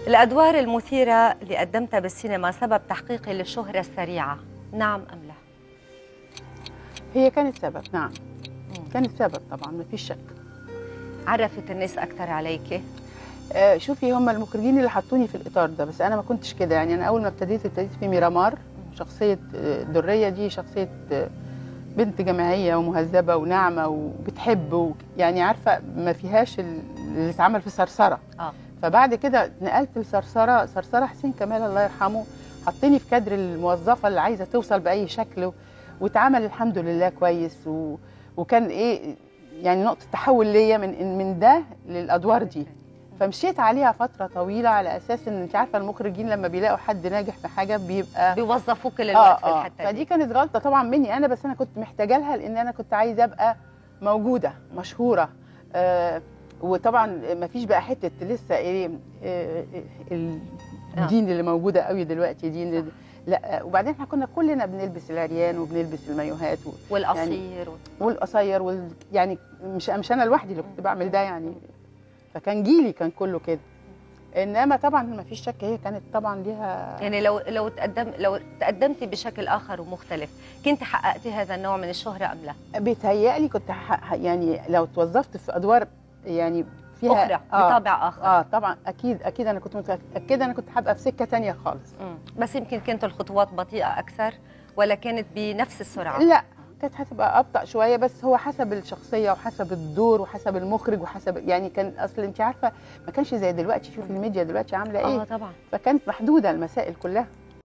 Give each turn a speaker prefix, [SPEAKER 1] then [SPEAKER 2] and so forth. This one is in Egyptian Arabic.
[SPEAKER 1] الأدوار المثيرة اللي قدمتها بالسينما سبب تحقيقي للشهرة السريعة نعم أم لا؟
[SPEAKER 2] هي كانت سبب نعم كانت سبب طبعا ما فيش شك
[SPEAKER 1] عرفت الناس أكثر عليك
[SPEAKER 2] آه شوفي هم المخرجين اللي حطوني في الاطار ده بس انا ما كنتش كده يعني انا اول ما ابتديت ابتديت في ميرامار شخصيه آه، دريه دي شخصيه آه، بنت جامعيه ومهذبه وناعمه وبتحب و... يعني عارفه ما فيهاش ال- اللي اتعمل في صرصره
[SPEAKER 1] آه.
[SPEAKER 2] فبعد كده نقلت لصرصره صرصره حسين كمال الله يرحمه حطني في كادر الموظفه اللي عايزه توصل باي شكل و... واتعمل الحمد لله كويس و... وكان ايه يعني نقطه تحول ليا من من ده للادوار دي فمشيت عليها فتره طويله على اساس ان انت عارفه المخرجين لما بيلاقوا حد ناجح في حاجه بيبقى
[SPEAKER 1] بيوظفوك للوقت في الحتة
[SPEAKER 2] فدي
[SPEAKER 1] دي
[SPEAKER 2] كانت غلطه طبعا مني انا بس انا كنت محتاجه لها لان انا كنت عايزه ابقى موجوده مشهوره آه وطبعا ما فيش بقى حته لسه ايه آه ال- الدين اللي موجوده قوي دلوقتي دي
[SPEAKER 1] صح.
[SPEAKER 2] لا وبعدين احنا كنا كلنا بنلبس العريان وبنلبس المايوهات و-
[SPEAKER 1] والقصير و...
[SPEAKER 2] والقصير وال... يعني مش مش انا لوحدي اللي كنت بعمل ده يعني فكان جيلي كان كله كده انما طبعا ما فيش شك هي كانت طبعا ليها
[SPEAKER 1] يعني لو لو تقدم لو تقدمتي بشكل آخر ومختلف كنت حققتي هذا النوع من الشهرة أم لا؟
[SPEAKER 2] بيتهيألي كنت ح... يعني لو توظفت في ادوار يعني فيها
[SPEAKER 1] أخرى بطابع آخر
[SPEAKER 2] اه طبعا اكيد اكيد انا كنت متاكده انا كنت هبقى في سكه تانية خالص
[SPEAKER 1] مم. بس يمكن كانت الخطوات بطيئة أكثر ولا كانت بنفس السرعة؟
[SPEAKER 2] لا كانت هتبقى ابطا شويه بس هو حسب الشخصيه وحسب الدور وحسب المخرج وحسب يعني كان اصل انت عارفه ما كانش زي دلوقتي شوفي الميديا دلوقتي عامله ايه
[SPEAKER 1] آه طبعا
[SPEAKER 2] فكانت محدوده المسائل كلها